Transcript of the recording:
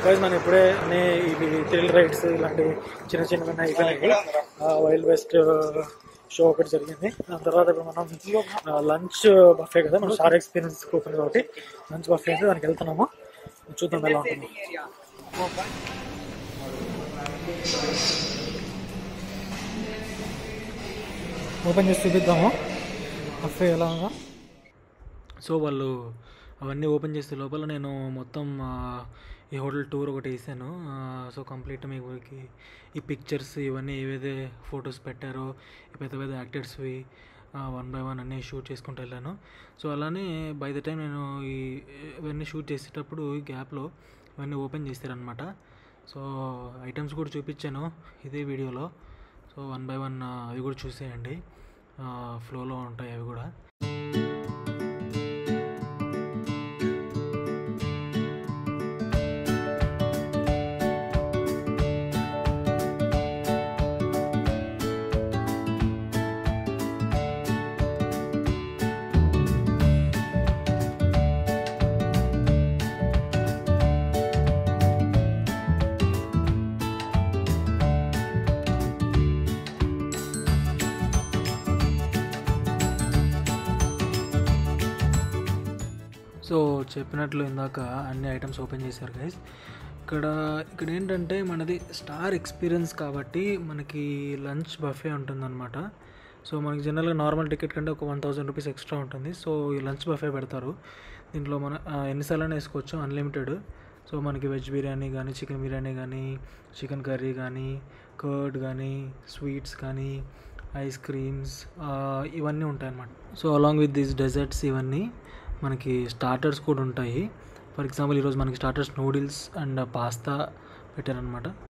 guys మనం ఇప్పుడే అన్ని ఇవి థ్రిల్ రైడ్స్ ఇలాంటి చిన్న చిన్న అయిపోయినాయి వైల్డ్ వెస్ట్ షో ఒకటి జరిగింది దాని తర్వాత ఇప్పుడు మనం లంచ్ బఫే కదా మనం స్టార్ ఎక్స్పీరియన్స్ కూపన్ కాబట్టి లంచ్ బఫే అంటే దానికి వెళ్తున్నాము చూద్దాం ఎలా ఉంటుంది ఓపెన్ చేసి చూపిద్దాము బఫే ఎలా ఉందో సో వాళ్ళు అవన్నీ ఓపెన్ చేసే లోపల నేను మొత్తం ఆ, ఈ హోటల్ టూర్ ఒకటి వేసాను ఆ, సో కంప్లీట్ మీకు ఈ పిక్చర్స్ ఇవన్నీ ఏవైతే ఫొటోస్ పెట్టారో ఈ పెద్ద పెద్ద యాక్టర్స్వి వన్ బై వన్ అన్నీ షూట్ చేసుకుంటూ వెళ్ళాను సో అలానే బై ద టైం నేను ఈ ఇవన్నీ షూట్ చేసేటప్పుడు ఈ గ్యాప్లో ఇవన్నీ ఓపెన్ చేశారనమాట సో ఐటమ్స్ కూడా చూపించాను ఇదే వీడియోలో సో వన్ బై వన్ అవి కూడా చూసేయండి ఫ్లోలో ఉంటాయి అవి కూడా సో చెప్పినట్లు ఇందాక అన్ని ఐటమ్స్ ఓపెన్ చేశారు గైస్ ఇక్కడ ఇక్కడ ఏంటంటే మనది స్టార్ ఎక్స్పీరియన్స్ కాబట్టి మనకి లంచ్ బఫే ఉంటుందన్నమాట సో మనకి జనరల్గా నార్మల్ టికెట్ కంటే ఒక వన్ థౌసండ్ రూపీస్ ఎక్స్ట్రా ఉంటుంది సో ఈ లంచ్ బఫే పెడతారు దీంట్లో మన ఆ, ఎన్నిసార్లు వేసుకోవచ్చు అన్లిమిటెడ్ సో మనకి వెజ్ బిర్యానీ కానీ చికెన్ బిర్యానీ కానీ చికెన్ కర్రీ కానీ కర్డ్ కానీ స్వీట్స్ కానీ ఐస్ క్రీమ్స్ ఇవన్నీ ఉంటాయి అన్నమాట so along with these desserts ఇవన్నీ మనకి స్టార్టర్స్ కూడా ఉంటాయి ఫర్ ఎగ్జాంపుల్ ఈరోజు మనకి స్టార్టర్స్ నూడిల్స్ అండ్ పాస్తా పెట్టారనమాట